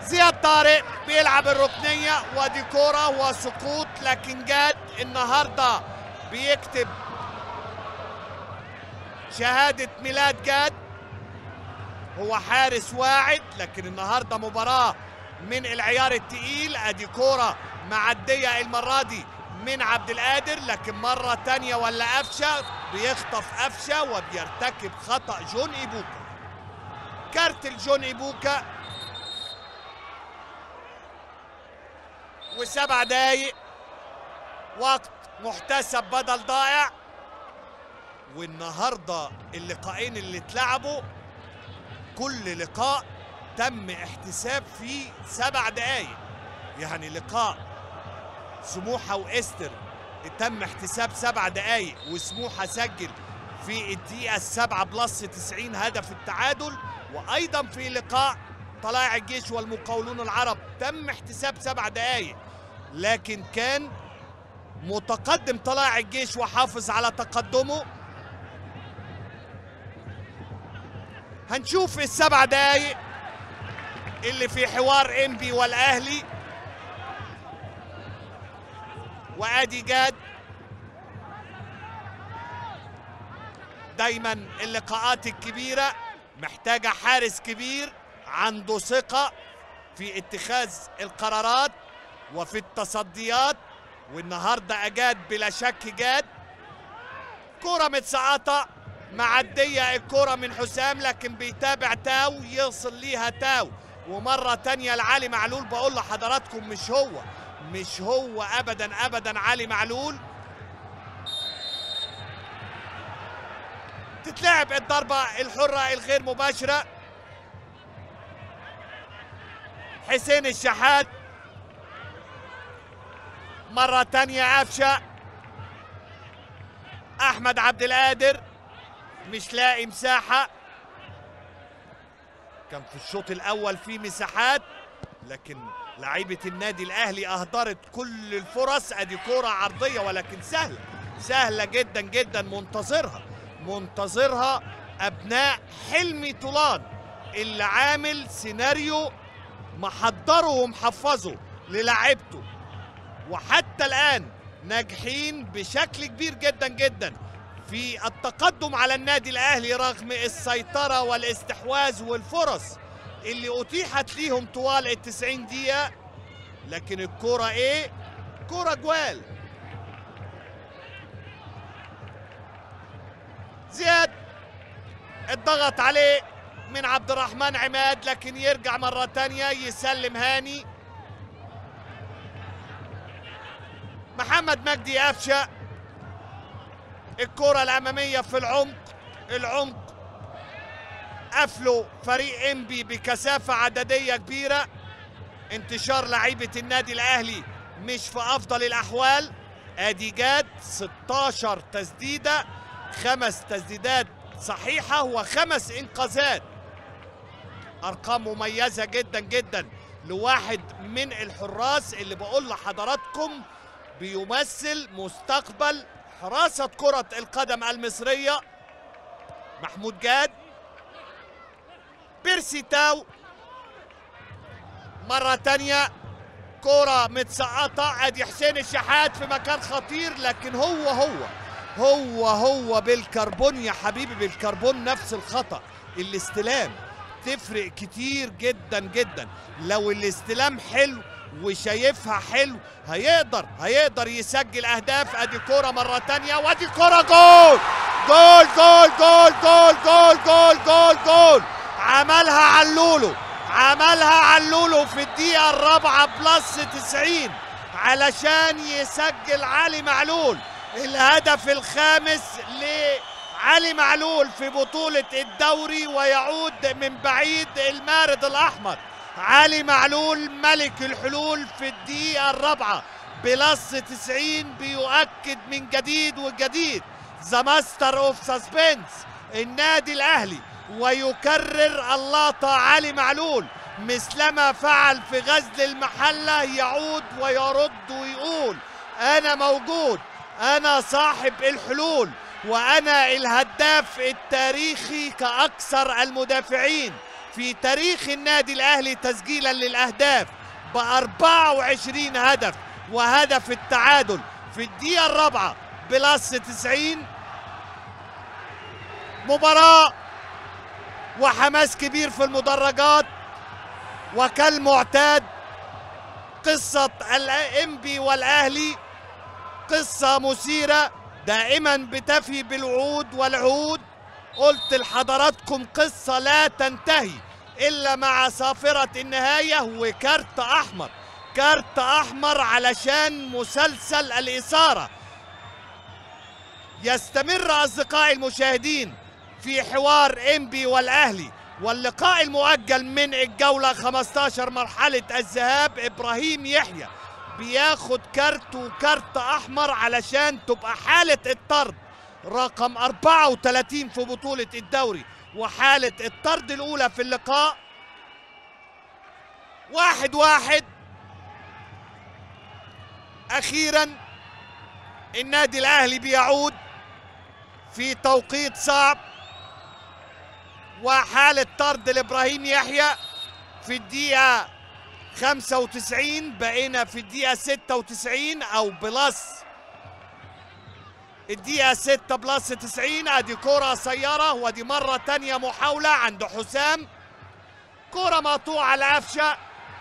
زياد طارق بيلعب الركنية ودي كورة وسقوط لكن جاد النهاردة بيكتب شهادة ميلاد جاد هو حارس واعد لكن النهاردة مباراة من العيار التقيل ادي كورة معدية المرة دي من عبد القادر لكن مرة تانية ولا قفشة بيخطف قفشة وبيرتكب خطأ جون إيبوكا كارت الجون إيبوكا وسبع دقايق وقت محتسب بدل ضائع والنهارده اللقاءين اللي اتلعبوا كل لقاء تم احتساب فيه سبع دقايق يعني لقاء سموحه واستر تم احتساب سبع دقايق وسموحه سجل في الدقيقه السابعه بلس 90 هدف التعادل وايضا في لقاء طلائع الجيش والمقاولون العرب تم احتساب سبع دقايق لكن كان متقدم طلائع الجيش وحافظ على تقدمه هنشوف السبع دقايق اللي في حوار انبي والاهلي وادي جاد دايما اللقاءات الكبيره محتاجه حارس كبير عنده ثقه في اتخاذ القرارات وفي التصديات والنهارده اجاد بلا شك جاد كرة متسقطة معدية الكرة من حسام لكن بيتابع تاو يصل ليها تاو ومرة تانية لعلي معلول بقول لحضراتكم مش هو مش هو ابدا ابدا علي معلول تتلعب الضربة الحرة الغير مباشرة حسين الشحات مرة تانية قفشة أحمد عبد القادر مش لاقي مساحة كان في الشوط الأول في مساحات لكن لعيبة النادي الأهلي أهدرت كل الفرص أدي كورة عرضية ولكن سهلة سهلة جدا جدا منتظرها منتظرها أبناء حلمي طولان اللي عامل سيناريو محضره ومحفظه للاعيبته وحتى الآن ناجحين بشكل كبير جدا جدا في التقدم على النادي الأهلي رغم السيطرة والاستحواذ والفرص اللي أتيحت ليهم طوال التسعين دقيقة لكن الكرة إيه؟ كرة جوال زياد الضغط عليه من عبد الرحمن عماد لكن يرجع مرة تانية يسلم هاني محمد مجدي قفشه الكرة الأمامية في العمق العمق قفلوا فريق انبي بكثافة عددية كبيرة انتشار لعيبة النادي الأهلي مش في أفضل الأحوال أدي جاد 16 تسديدة خمس تسديدات صحيحة وخمس إنقاذات أرقام مميزة جدا جدا لواحد من الحراس اللي بقول لحضراتكم بيمثل مستقبل حراسة كرة القدم المصرية محمود جاد بيرسي تاو مرة تانية كرة متسقطة ادي حسين الشحات في مكان خطير لكن هو هو هو هو بالكربون يا حبيبي بالكربون نفس الخطأ الاستلام تفرق كتير جدا جدا لو الاستلام حلو وشايفها حلو هيقدر هيقدر يسجل اهداف ادي كرة مرة تانية وادي كرة جول جول جول جول جول جول جول جول جول عملها علولو عملها علولو في الدقيقة الرابعة بلس 90 علشان يسجل علي معلول الهدف الخامس لعلي معلول في بطولة الدوري ويعود من بعيد المارد الأحمر علي معلول ملك الحلول في الدقيقة الرابعة بلس 90 بيؤكد من جديد وجديد ذا ماستر اوف سسبنس النادي الاهلي ويكرر اللقطة علي معلول مثلما فعل في غزل المحلة يعود ويرد ويقول أنا موجود أنا صاحب الحلول وأنا الهداف التاريخي كأكثر المدافعين في تاريخ النادي الاهلي تسجيلا للاهداف ب 24 هدف وهدف التعادل في الدقيقه الرابعه بلس 90 مباراه وحماس كبير في المدرجات وكالمعتاد قصة الانبي والاهلي قصة مثيرة دائما بتفي بالوعود والعهود قلت لحضراتكم قصة لا تنتهي إلا مع صافرة النهاية وكارت أحمر كارت أحمر علشان مسلسل الإثارة يستمر أصدقائي المشاهدين في حوار إنبي والأهلي واللقاء المؤجل من الجولة 15 مرحلة الذهاب إبراهيم يحيى بياخد كارت وكارت أحمر علشان تبقى حالة الطرد رقم 34 في بطولة الدوري وحالة الطرد الأولى في اللقاء واحد واحد أخيرا النادي الأهلي بيعود في توقيت صعب وحالة طرد لإبراهيم يحيى في الدقيقة 95 بقينا في الدقيقة 96 أو بلس الدقيقة 6 بلس 90 ادي كرة قصيرة ودي مرة تانية محاولة عند حسام كرة مقطوعة لقفشة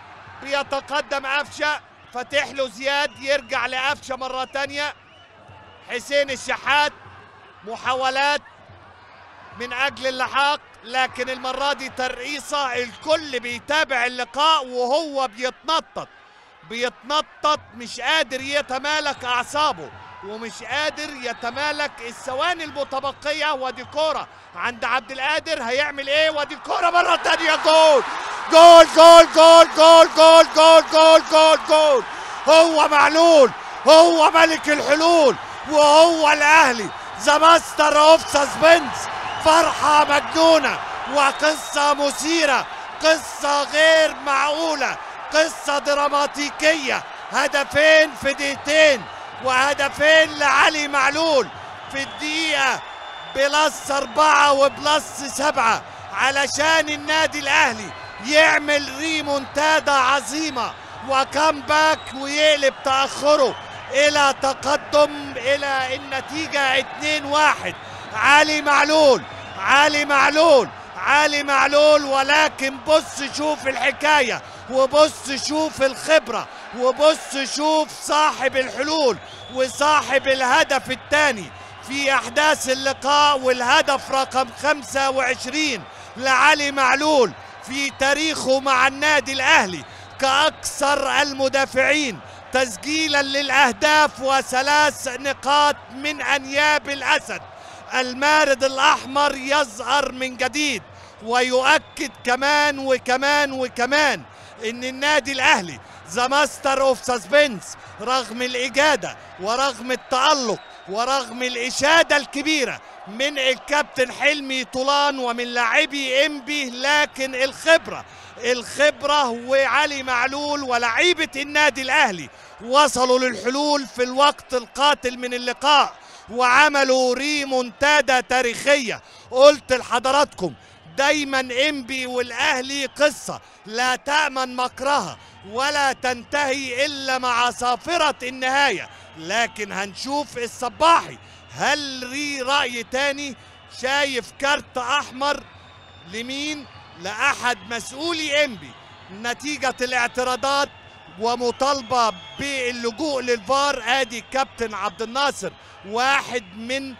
بيتقدم قفشة فاتح له زياد يرجع لقفشة مرة تانية حسين الشحات محاولات من اجل اللحاق لكن المرة دي ترقيصة الكل بيتابع اللقاء وهو بيتنطط بيتنطط مش قادر يتمالك اعصابه ومش قادر يتمالك الثواني المتبقية ودي كورة عند عبد القادر هيعمل ايه ودي كورة مرة تانية جول جول جول جول جول جول جول جول جول جول هو معلول هو ملك الحلول وهو الاهلي ذا ماستر اوف سسبنس فرحة مجنونة وقصة مثيرة قصة غير معقولة قصة دراماتيكية هدفين في دقيقتين وهدفين لعلي معلول في الدقيقة بلس أربعة وبلس سبعة علشان النادي الأهلي يعمل ريمونتادا عظيمة وكامباك ويقلب تأخره إلى تقدم إلى النتيجة 2-1 علي معلول علي معلول علي معلول ولكن بص شوف الحكاية وبص شوف الخبرة وبص شوف صاحب الحلول وصاحب الهدف الثاني في أحداث اللقاء والهدف رقم 25 لعلي معلول في تاريخه مع النادي الأهلي كأكثر المدافعين تسجيلا للأهداف وثلاث نقاط من أنياب الأسد المارد الأحمر يظهر من جديد ويؤكد كمان وكمان وكمان ان النادي الاهلي ذا ماستر اوف سسبنس رغم الاجاده ورغم التالق ورغم الاشاده الكبيره من الكابتن حلمي طولان ومن لاعبي انبي لكن الخبره الخبره وعلي معلول ولاعيبه النادي الاهلي وصلوا للحلول في الوقت القاتل من اللقاء وعملوا ريمونتادا تاريخيه قلت لحضراتكم دايما انبي والاهلي قصه لا تامن مكرها ولا تنتهي الا مع صافره النهايه لكن هنشوف الصباحي هل ليه راي تاني شايف كارت احمر لمين لاحد مسؤولي انبي نتيجه الاعتراضات ومطالبه باللجوء للفار ادي كابتن عبد الناصر واحد من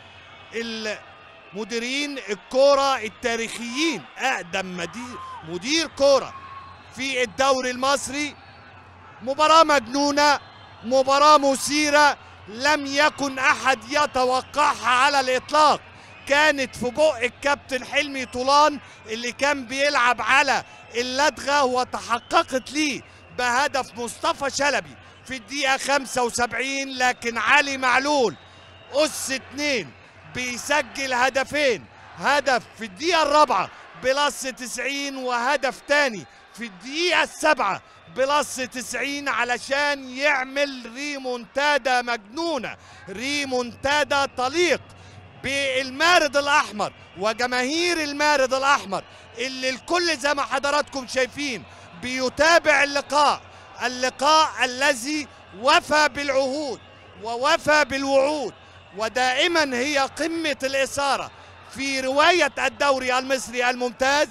مديرين الكرة التاريخيين أقدم مدير مدير كرة في الدوري المصري مباراة مجنونة مباراة مثيرة لم يكن أحد يتوقعها على الإطلاق كانت في بق الكابتن حلمي طولان اللي كان بيلعب على اللدغة وتحققت ليه بهدف مصطفى شلبي في الدقيقة 75 لكن علي معلول أس اتنين بيسجل هدفين هدف في الدقيقة الرابعة بلس 90 وهدف تاني في الدقيقة السابعة بلس 90 علشان يعمل ريمونتادا مجنونة ريمونتادا تليق بالمارد الاحمر وجماهير المارد الاحمر اللي الكل زي ما حضراتكم شايفين بيتابع اللقاء اللقاء الذي وفى بالعهود ووفى بالوعود ودائما هي قمة الإثارة في رواية الدوري المصري الممتاز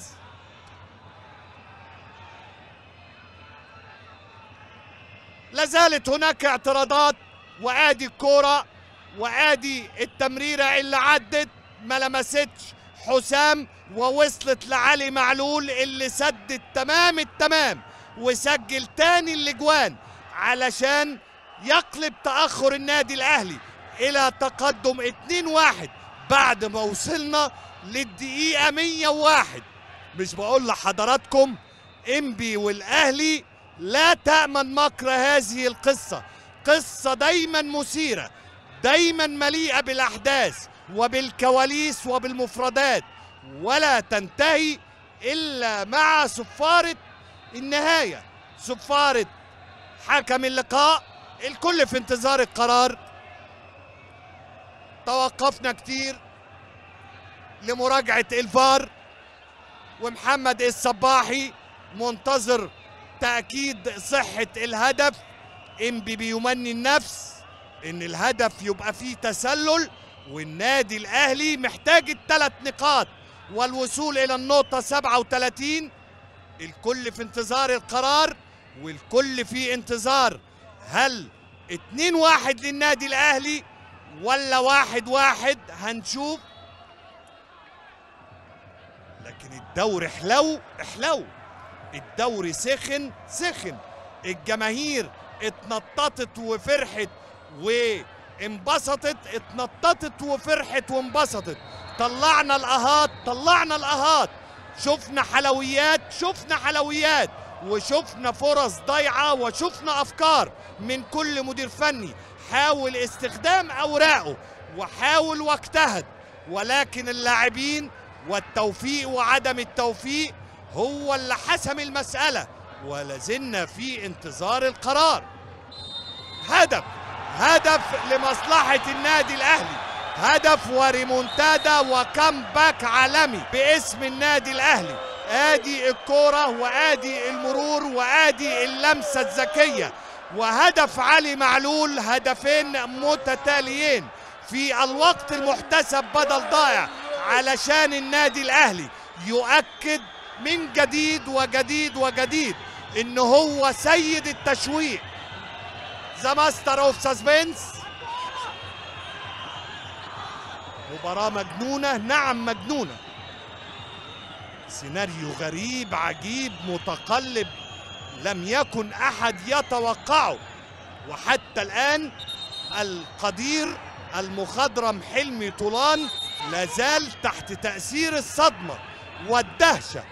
لازالت هناك اعتراضات وادي الكوره وادي التمريره اللي عدت ما لمستش حسام ووصلت لعلي معلول اللي سدد تمام التمام وسجل تاني الاجوان علشان يقلب تاخر النادي الاهلي الى تقدم 2-1 بعد ما وصلنا للدقيقه 101 مش بقول لحضراتكم انبي والاهلي لا تامن مكر هذه القصه قصه دايما مثيره دايما مليئه بالاحداث وبالكواليس وبالمفردات ولا تنتهي الا مع صفاره النهايه صفاره حكم اللقاء الكل في انتظار القرار توقفنا كتير لمراجعه الفار ومحمد الصباحي منتظر تأكيد صحة الهدف إنبي بيمني النفس إن الهدف يبقى فيه تسلل والنادي الأهلي محتاج الثلاث نقاط والوصول إلى النقطة 37 الكل في انتظار القرار والكل في انتظار هل 2-1 للنادي الأهلي ولا واحد واحد هنشوف لكن الدوري حلو حلو الدوري سخن سخن الجماهير اتنططت وفرحت وانبسطت اتنططت وفرحت وانبسطت طلعنا الاهات طلعنا الاهات شفنا حلويات شفنا حلويات وشفنا فرص ضايعه وشفنا افكار من كل مدير فني حاول استخدام اوراقه وحاول واجتهد ولكن اللاعبين والتوفيق وعدم التوفيق هو اللي حسم المسألة ولازلنا في انتظار القرار هدف هدف لمصلحة النادي الأهلي هدف وريمونتادا وكمباك عالمي باسم النادي الأهلي آدي الكورة وآدي المرور وآدي اللمسة الذكية وهدف علي معلول هدفين متتاليين في الوقت المحتسب بدل ضائع علشان النادي الأهلي يؤكد من جديد وجديد وجديد ان هو سيد التشويق ذا ماستر اوف سسبنس مباراة مجنونة نعم مجنونة سيناريو غريب عجيب متقلب لم يكن احد يتوقعه وحتى الان القدير المخضرم حلمي طولان لازال تحت تأثير الصدمة والدهشة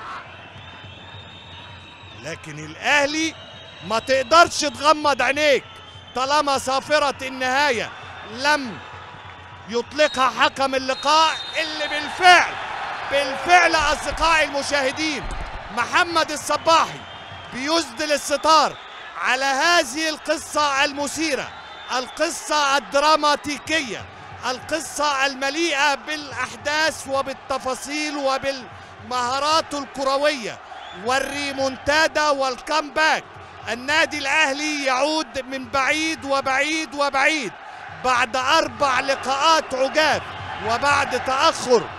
لكن الاهلي ما تقدرش تغمض عينيك طالما صافرة النهاية لم يطلقها حكم اللقاء اللي بالفعل بالفعل اصدقائي المشاهدين محمد الصباحي بيسدل الستار على هذه القصة المثيرة القصة الدراماتيكية القصة المليئة بالأحداث وبالتفاصيل وبالمهارات الكروية والريمونتادا والكامباك النادي الاهلي يعود من بعيد وبعيد وبعيد بعد اربع لقاءات عجاب وبعد تاخر